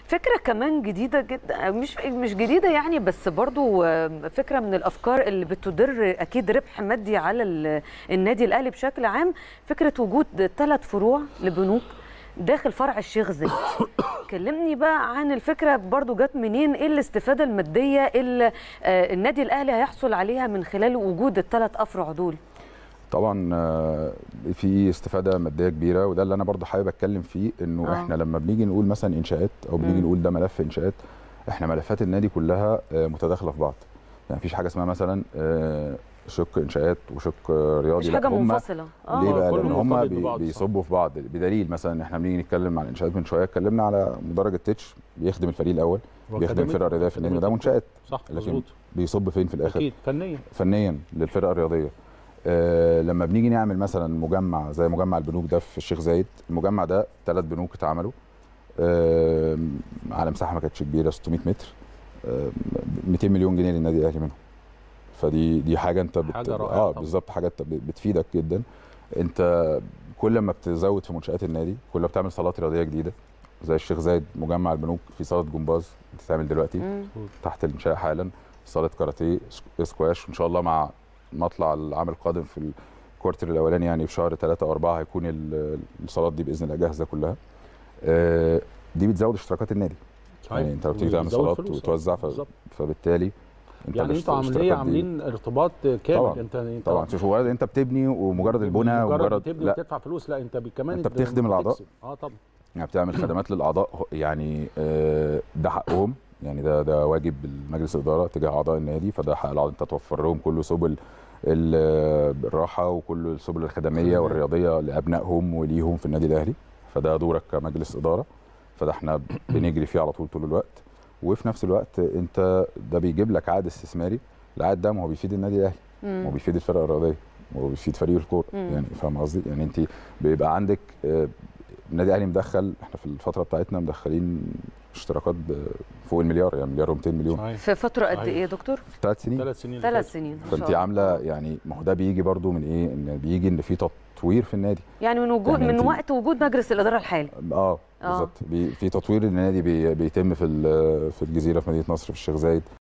فكره كمان جديده جدا مش مش جديده يعني بس برضو فكره من الافكار اللي بتدر اكيد ربح مادي على ال- النادي الاهلي بشكل عام فكره وجود ثلاث فروع لبنوك داخل فرع الشيخ زايد كلمني بقى عن الفكره برضو جت منين ايه الاستفاده الماديه اللي آه، النادي الاهلي هيحصل عليها من خلال وجود الثلاث افرع دول طبعا آه، في استفاده ماديه كبيره وده اللي انا برضه حابب اتكلم فيه انه آه. احنا لما بنيجي نقول مثلا انشاءات او بنيجي مم. نقول ده ملف انشاءات احنا ملفات النادي كلها آه، متداخله في بعض يعني مفيش حاجه اسمها مثلا آه، شق انشاءات وشق آه، رياضي مش لا، حاجه هم منفصله ليه بقى؟ كله لان هم مرتبط بي ببعض، صح. بيصبوا في بعض بدليل مثلا احنا بنيجي نتكلم عن انشاءات من شويه اتكلمنا على مدرج التتش بيخدم الفريق الاول بيخدم الفرقه الرياضيه في النادي وده منشات صح لكن مظبوط بيصب فين في الاخر؟ اكيد فنيا فنيا للفرقه الرياضيه آه لما بنيجي نعمل مثلا مجمع زي مجمع البنوك ده في الشيخ زايد المجمع ده ثلاث بنوك اتعملوا آه على مساحه ما كانتش كبيره 600 متر آه 200 مليون جنيه للنادي الاهلي منهم فدي دي حاجه انت بت... حاجة رائعة اه طبعاً. بالظبط حاجه انت ب- بتفيدك جدا انت كل ما بتزود في منشات النادي كل ما بتعمل صالات رياضيه جديده زي الشيخ زايد مجمع البنوك في صاله جمباز بتتعمل دلوقتي مم. تحت الانشاء حالا صاله كاراتيه سك- سكواش وان شاء الله مع مطلع العام القادم في الكوارتر الاولاني يعني في شهر ثلاثة او أربعة هيكون ال- الصالات دي باذن الله جاهزه كلها آه، دي بتزود اشتراكات النادي يعني انت لو بتيجي تعمل وبيزود صالات فلوس، وتوزع ف... بالظبط. فبالتالي انت يعني انتوا الاشت- عاملين الاشتراكات دي- عاملين ارتباط كامل طبعاً، انت انت طبعا مش مجرد انت بتبني ومجرد البنى مجرد ومجرد بتبني لا وتدفع فلوس لا انت بي- كمان انت ب- بتخدم الأعضاء. بتكسب. اه طبعا يعني بتعمل خدمات للاعضاء يعني آه، ده حقهم يعني ده ده واجب المجلس الاداره تجاه اعضاء النادي فده حق الاعضاء انت توفر لهم كل سبل ال- الراحه وكل السبل الخدميه خدمية. والرياضيه لابنائهم وليهم في النادي الاهلي فده دورك كمجلس اداره فده احنا بنجري فيه على طول طول الوقت وفي نفس الوقت انت ده بيجيب لك عائد استثماري العائد ده ما هو بيفيد النادي الاهلي ما هو مم. بيفيد الفرقه الرياضيه وهو بيفيد فريق الكوره مم. يعني فاهم قصدي يعني انت بيبقى عندك آه، النادي الاهلي مدخل احنا في الفتره بتاعتنا مدخلين اشتراكات ب- فوق المليار يعني مليار و200 مليون صحيح في فتره قد صحيح. ايه يا دكتور في ثلاث سنين ثلاث سنين ثلاث سنين ما شاء فانت الله. عامله يعني ما هو ده بيجي برضو من ايه ان بيجي ان في تطوير في النادي يعني من وجود يعني من انت- وقت وجود مجلس الاداره الحالي اه بالظبط بي- في تطوير النادي بي- بيتم في ال- في الجزيره في مدينه نصر في الشيخ زايد